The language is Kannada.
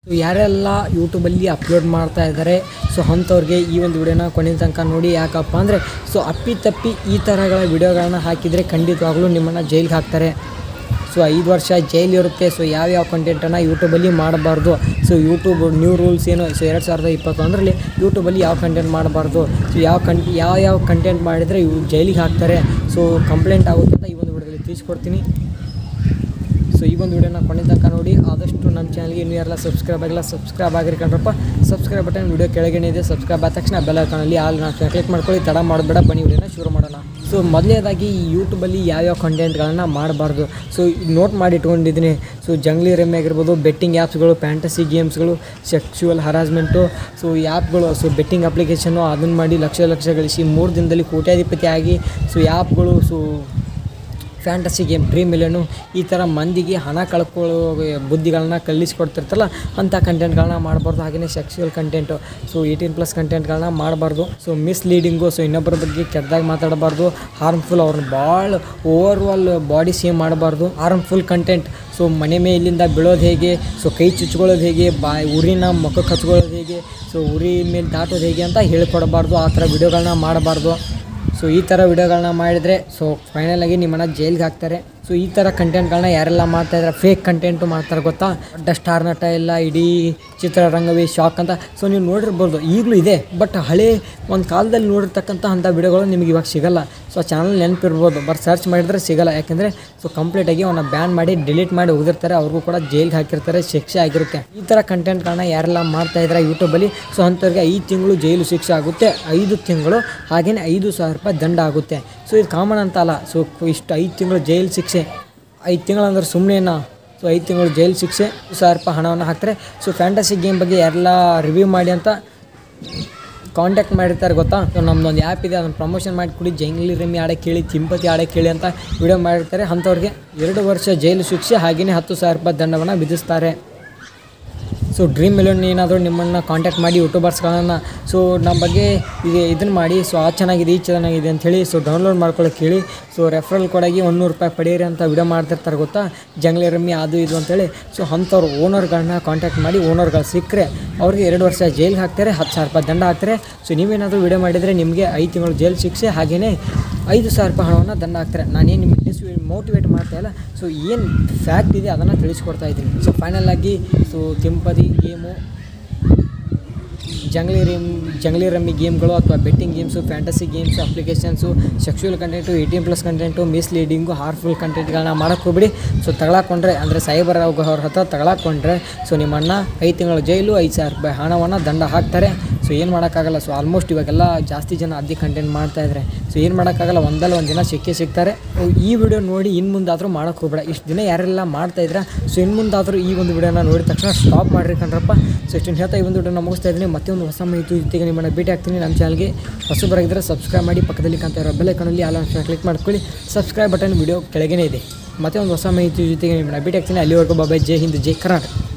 ಸೊ ಯಾರೆಲ್ಲ ಯೂಟ್ಯೂಬಲ್ಲಿ ಅಪ್ಲೋಡ್ ಮಾಡ್ತಾ ಇದ್ದಾರೆ ಸೊ ಅಂಥವ್ರಿಗೆ ಈ ಒಂದು ವಿಡಿಯೋನ ಕೊನೆಯ ತನಕ ನೋಡಿ ಯಾಕಪ್ಪ ಅಂದರೆ ಸೊ ಅಪ್ಪಿ ತಪ್ಪಿ ಈ ಥರಗಳ ವಿಡಿಯೋಗಳನ್ನ ಹಾಕಿದರೆ ಖಂಡಿತವಾಗ್ಲೂ ನಿಮ್ಮನ್ನು ಜೈಲಿಗೆ ಹಾಕ್ತಾರೆ ಸೊ ಐದು ವರ್ಷ ಜೈಲ್ ಇರುತ್ತೆ ಸೊ ಯಾವ್ಯಾವ ಕಂಟೆಂಟನ್ನು ಯೂಟ್ಯೂಬಲ್ಲಿ ಮಾಡಬಾರ್ದು ಸೊ ಯೂಟ್ಯೂಬ್ ನ್ಯೂ ರೂಲ್ಸ್ ಏನು ಸೊ ಎರಡು ಸಾವಿರದ ಇಪ್ಪತ್ತೊಂದರಲ್ಲಿ ಯೂಟ್ಯೂಬಲ್ಲಿ ಯಾವ ಕಂಟೆಂಟ್ ಮಾಡಬಾರ್ದು ಸೊ ಯಾವ ಕಂ ಯಾವ ಯಾವ ಕಂಟೆಂಟ್ ಮಾಡಿದರೆ ಇವು ಜೈಲಿಗೆ ಹಾಕ್ತಾರೆ ಸೊ ಕಂಪ್ಲೇಂಟ್ ಆಗುತ್ತೆ ಅಂತ ಈ ಒಂದು ವಿಡಿಯೋದಲ್ಲಿ ತಿಳಿಸ್ಕೊಡ್ತೀನಿ ಸೊ ಈ ಒಂದು ವಿಡಿಯೋನ ಕೊನೆ ತನಕ ನೋಡಿ ಆದಷ್ಟು ನಮ್ಮ ಚಾನಲ್ಗೆ ಇನ್ನೂ ಯಾರೆಲ್ಲ ಸಬ್ಸ್ಕ್ರೈಬ್ ಆಗಿಲ್ಲ ಸಬ್ಸ್ಕ್ರೈಬ್ ಆಗಿರಿ ಕಣ್ರಪ್ಪ ಸಬ್ಸ್ಕ್ರೈಬ್ ಬಟನ್ ವಿಡಿಯೋ ಕೆಳಗಡೆ ಇದೆ ಸಬ್ಸ್ಕ್ರೈಬ್ ಆದ ತಕ್ಷಣ ಬೆಲ್ ಐಕಾನಲ್ಲಿ ಆಲ್ ನಾನು ಕ್ಲಿಕ್ ಮಾಡ್ಕೊಳ್ಳಿ ತಡ ಮಾಡಬೇಡ ಬನ್ನಿ ವಿಡಿಯೋನ ಶುರು ಮಾಡೋಣ ಸೊ ಮೊದಲನೇದಾಗಿ ಈ ಯೂಟ್ಯೂಬಲ್ಲಿ ಯಾವ್ಯಾವ ಕಂಟೆಂಟ್ಗಳನ್ನ ಮಾಡಬಾರ್ದು ಸೊ ನೋಟ್ ಮಾಡಿ ಇಟ್ಕೊಂಡಿದ್ದೀನಿ ಸೊ ಜಂಗ್ಲಿ ರೆಮ್ಮೆ ಆಗಿರ್ಬೋದು ಬೆಟ್ಟಿಂಗ್ ಆ್ಯಪ್ಸ್ಗಳು ಫ್ಯಾಂಟಸಿ ಗೇಮ್ಸ್ಗಳು ಸೆಕ್ಶುವಲ್ ಹರಾಸ್ಮೆಂಟು ಸೊ ಈ ಆ್ಯಪ್ಗಳು ಸೊ ಬೆಟ್ಟಿಂಗ್ ಅಪ್ಲಿಕೇಶನ್ನು ಅದನ್ನು ಮಾಡಿ ಲಕ್ಷ ಲಕ್ಷ ಗಳಿಸಿ ಮೂರು ದಿನದಲ್ಲಿ ಕೋಟ್ಯಾಧಿಪತಿ ಆಗಿ ಸೊ ಆ್ಯಪ್ಗಳು so fantasy game dream million ಈ ಥರ ಮಂದಿಗೆ ಹಣ ಕಳ್ಕೊಳ್ಳೋ ಬುದ್ಧಿಗಳನ್ನ ಕಲಿಸ್ಕೊಡ್ತಿರ್ತಲ್ಲ ಅಂಥ ಕಂಟೆಂಟ್ಗಳನ್ನ ಮಾಡಬಾರ್ದು ಹಾಗೆಯೇ sexual content so eighteen plus ಕಂಟೆಂಟ್ಗಳನ್ನ ಮಾಡಬಾರ್ದು ಸೊ ಮಿಸ್ಲೀಡಿಂಗು ಸೊ ಇನ್ನೊಬ್ಬರ ಬಗ್ಗೆ ಕೆಟ್ಟದಾಗಿ ಮಾತಾಡಬಾರ್ದು ಹಾರ್ಮ್ಫುಲ್ ಅವ್ರನ್ನ ಭಾಳ ಓವರ್ ಆಲ್ ಬಾಡಿ ಸೇಮ್ ಮಾಡಬಾರ್ದು ಹಾರ್ಮ್ಫುಲ್ ಕಂಟೆಂಟ್ ಸೊ ಮನೆ ಮೇಲಿಂದ ಬೀಳೋದು ಹೇಗೆ ಸೊ ಕೈ ಚುಚ್ಕೊಳ್ಳೋದು ಹೇಗೆ ಬಾಯಿ ಉರಿನ ಮುಖಕ್ಕೆ ಹಚ್ಕೊಳ್ಳೋದು ಹೇಗೆ ಸೊ ಉರಿ ಮೇಲೆ ದಾಟೋದು ಹೇಗೆ ಅಂತ ಹೇಳ್ಕೊಡಬಾರ್ದು ಆ ಥರ ವಿಡಿಯೋಗಳನ್ನ ಮಾಡಬಾರ್ದು ಸೊ ಈ ಥರ ವಿಡಿಯೋಗಳನ್ನ ಮಾಡಿದರೆ ಸೊ ಫೈನಲಾಗಿ ನಿಮ್ಮನ್ನು ಜೈಲಿಗೆ ಹಾಕ್ತಾರೆ ಸೊ ಈ ಥರ ಕಂಟೆಂಟ್ಗಳನ್ನ ಯಾರೆಲ್ಲ ಮಾಡ್ತಾ ಇದ್ದಾರೆ ಫೇಕ್ ಕಂಟೆಂಟು ಮಾಡ್ತಾರೆ ಗೊತ್ತಾ ದೊಡ್ಡ ಸ್ಟಾರ್ ನಟ ಎಲ್ಲ ಇಡೀ ಚಿತ್ರರಂಗವೇ ಶಾಕ್ ಅಂತ ಸೊ ನೀವು ನೋಡಿರ್ಬೋದು ಈಗಲೂ ಇದೆ ಬಟ್ ಹಳೆ ಒಂದು ಕಾಲದಲ್ಲಿ ನೋಡಿರ್ತಕ್ಕಂಥ ಅಂಥ ವಿಡಿಯೋಗಳು ನಿಮಗೆ ಇವಾಗ ಸಿಗಲ್ಲ ಸೊ ಚಾನಲ್ ನೆನಪಿರ್ಬೋದು ಬಟ್ ಸರ್ಚ್ ಮಾಡಿದ್ರೆ ಸಿಗಲ್ಲ ಯಾಕೆಂದರೆ ಸೊ ಕಂಪ್ಲೀಟಾಗಿ ಅವನ್ನ ಬ್ಯಾನ್ ಮಾಡಿ ಡಿಲೀಟ್ ಮಾಡಿ ಹೋಗಿರ್ತಾರೆ ಅವ್ರಿಗೂ ಕೂಡ ಜೈಲಿಗೆ ಹಾಕಿರ್ತಾರೆ ಶಿಕ್ಷೆ ಆಗಿರುತ್ತೆ ಈ ಥರ ಕಂಟೆಂಟ್ಗಳನ್ನ ಯಾರೆಲ್ಲ ಮಾಡ್ತಾ ಇದ್ದಾರೆ ಯೂಟ್ಯೂಬಲ್ಲಿ ಸೊ ಅಂಥವ್ರಿಗೆ ಐದು ತಿಂಗಳು ಜೈಲು ಶಿಕ್ಷೆ ಆಗುತ್ತೆ ಐದು ತಿಂಗಳು ಹಾಗೆಯೇ ಐದು ಸಾವಿರ ರೂಪಾಯಿ ದಂಡ ಆಗುತ್ತೆ ಸೊ ಇದು ಕಾಮನ್ ಅಂತ ಅಲ್ಲ ಸೊ ಇಷ್ಟು ಐದು ತಿಂಗಳು ಜೈಲು ಶಿಕ್ಷೆ ಐದು ತಿಂಗಳಂದ್ರೆ ಸುಮ್ಮನೆನಾ ಸೊ ಐದು ತಿಂಗಳು ಜೈಲು ಶಿಕ್ಷೆ ಸಾವಿರ ರೂಪಾಯಿ ಹಣವನ್ನು ಹಾಕ್ತಾರೆ ಸೊ ಫ್ಯಾಂಟಸಿ ಗೇಮ್ ಬಗ್ಗೆ ಯಾರೆಲ್ಲ ರಿವ್ಯೂ ಮಾಡಿ ಅಂತ ಕಾಂಟ್ಯಾಕ್ಟ್ ಮಾಡಿರ್ತಾರೆ ಗೊತ್ತಾ ಸೊ ನಮ್ದೊಂದು ಆ್ಯಪ್ ಇದೆ ಅದನ್ನು ಪ್ರಮೋಷನ್ ಮಾಡಿ ಕೊಡಿ ಜಂಗ್ಲಿ ರೆಮ್ಮಿ ಆಡಕ್ಕೆ ಕೇಳಿ ತಿಂಪತಿ ಆಡಕ್ಕೆ ಕೇಳಿ ಅಂತ ವಿಡಿಯೋ ಮಾಡಿರ್ತಾರೆ ಅಂಥವ್ರಿಗೆ ಎರಡು ವರ್ಷ ಜೈಲು ಶಿಕ್ಷೆ ಹಾಗೆಯೇ ಹತ್ತು ಸಾವಿರ ರೂಪಾಯಿ ದಂಡವನ್ನು ವಿಧಿಸ್ತಾರೆ ಸೊ ಡ್ರೀಮ್ ಮಿಲಿಯನ್ ಏನಾದರೂ ನಿಮ್ಮನ್ನು ಕಾಂಟ್ಯಾಕ್ಟ್ ಮಾಡಿ ಯೂಟ್ಯೂಬರ್ಸ್ಗಳನ್ನು ಸೊ ನಮ್ಮ ಬಗ್ಗೆ ಈಗ ಇದನ್ನು ಮಾಡಿ ಸೊ ಆ ಚೆನ್ನಾಗಿದೆ ಈ ಚೆನ್ನಾಗಿದೆ ಅಂಥೇಳಿ ಸೊ ಡೌನ್ಲೋಡ್ ಮಾಡ್ಕೊಳ್ಳೋಕೆ ಹೇಳಿ ಸೊ ರೆಫರಲ್ ಕೊಡಾಗಿ ಒಂದೂರು ರೂಪಾಯಿ ಪಡೀರಿ ಅಂತ ವಿಡಿಯೋ ಮಾಡ್ತಿರ್ತಾರೆ ಗೊತ್ತಾ ಜಂಗ್ಲಿ ರಮ್ಮಿ ಅದು ಇದು ಅಂತೇಳಿ ಸೊ ಅಂಥವ್ರು ಓನರ್ಗಳನ್ನ ಕಾಂಟ್ಯಾಕ್ಟ್ ಮಾಡಿ ಓನರ್ಗಳು ಸಿಕ್ಕರೆ ಅವ್ರಿಗೆ ಎರಡು ವರ್ಷ ಜೈಲಿಗೆ ಹಾಕ್ತಾರೆ ಹತ್ತು ಸಾವಿರ ರೂಪಾಯಿ ದಂಡ ಹಾಕ್ತಾರೆ ಸೊ ನೀವೇನಾದರೂ ವಿಡಿಯೋ ಮಾಡಿದರೆ ನಿಮಗೆ ಐದು ತಿಂಗಳು ಜೈಲು ಶಿಕ್ಷೆ ಹಾಗೆಯೇ ಐದು ಸಾವಿರ ರೂಪಾಯಿ ಹಣವನ್ನು ದಂಡ ಹಾಕ್ತಾರೆ ನಾನೇನು ನಿಮಗೆ ಡಿಸ್ ಮೋಟಿವೇಟ್ ಮಾಡ್ತಾ ಇಲ್ಲ ಸೊ ಏನು ಫ್ಯಾಕ್ಟ್ ಇದೆ ಅದನ್ನು ತಿಳಿಸ್ಕೊಡ್ತಾ ಇದ್ದೀನಿ ಸೊ ಫೈನಲ್ ಆಗಿ ಸೊ ತಿಂಪದಿ ಗೇಮು ಜಂಗ್ಲಿ ರಿಮ್ ಜಂಗ್ಲಿ ರಮ್ಮಿ ಗೇಮ್ಗಳು ಅಥವಾ betting games fantasy games applications sexual content eighteen plus content misleading harmful ಕಂಟೆಂಟ್ಗಳನ್ನ ಮಾಡೋಕ್ಕೆ ಹೋಗ್ಬಿಡಿ ಸೊ ತಗೊಳಕೊಂಡ್ರೆ ಅಂದರೆ ಸೈಬರ್ ಅವ್ರ ಹತ್ರ ತಗೊಳಕೊಂಡ್ರೆ ಸೊ ನಿಮ್ಮನ್ನ ಐದು ತಿಂಗಳ ಜೈಲು ಐದು ಸಾವಿರ ರೂಪಾಯಿ ಹಣವನ್ನು ದಂಡ ಹಾಕ್ತಾರೆ ಸೊ ಏನು ಮಾಡೋಕ್ಕಾಗಲ್ಲ ಸೊ ಆಲ್ಮೋಸ್ಟ್ ಇವಾಗೆಲ್ಲ ಜಾಸ್ತಿ ಜನ ಅದೇ ಕಂಟೆಂಟ್ ಮಾಡ್ತಾ ಇದ್ದಾರೆ ಸೊ ಏನು ಮಾಡೋಕ್ಕಾಗಲ್ಲ ಒಂದಲ್ಲ ಒಂದು ದಿನ ಸಿಕ್ಕೇ ಸಿಗ್ತಾರೆ ಸೊ ಈ ವಿಡಿಯೋ ನೋಡಿ ಇನ್ನು ಮುಂದಾದರೂ ಮಾಡೋಕ್ಕೆ ಹೋಗ್ಬೇಡ ಇಷ್ಟು ದಿನ ಯಾರೆಲ್ಲ ಮಾಡ್ತಾ ಇದ್ರೆ ಸೊ ಇನ್ನು ಮುಂದಾದರೂ ಈ ಒಂದು ವಿಡಿಯೋನ ನೋಡಿದ ತಕ್ಷಣ ಸ್ಟಾಪ್ ಮಾಡಿರಿ ಕಣ್ರಪ್ಪ ಸೊ ಇಷ್ಟನ್ನು ಹೇಳ್ತಾ ಈ ಒಂದು ವಿಡಿಯೋನ ಮುಗಿಸ್ತಾ ಇದ್ದೀನಿ ಮತ್ತೆ ಒಂದು ಹೊಸ ಮಾಹಿತಿ ಜೊತೆಗೆ ನಿಮ್ಮನ್ನು ಭೇಟಿ ಆಗ್ತೀನಿ ನಮ್ಮ ಚಾನಲ್ಗೆ ಹೊಸಬರಾಗಿದ್ದರೆ ಸಬ್ಸ್ಕ್ರೈಬ್ ಮಾಡಿ ಪಕ್ಕದಲ್ಲಿ ಕಾಣ್ತಾ ಇರೋ ಬೆಲ್ ಐಕನಲ್ಲಿ ಆಲ್ ಕ್ಲಿಕ್ ಮಾಡ್ಕೊಳ್ಳಿ ಸಬ್ಸ್ಕ್ರೈಬ್ ಬಟನ್ ವಿಡಿಯೋ ಕೆಳಗೇ ಇದೆ ಮತ್ತೆ ಒಂದು ಹೊಸ ಮಾಹಿತಿ ಜೊತೆಗೆ ನಿಮ್ಮನ್ನು ಭೇಟಿ ಆಗ್ತೀನಿ ಅಲ್ಲಿವರೆಗೂ ಬಾಬಾ ಜೈ ಹಿಂದ್ ಜೈ ಕರ್ನಾಟಕ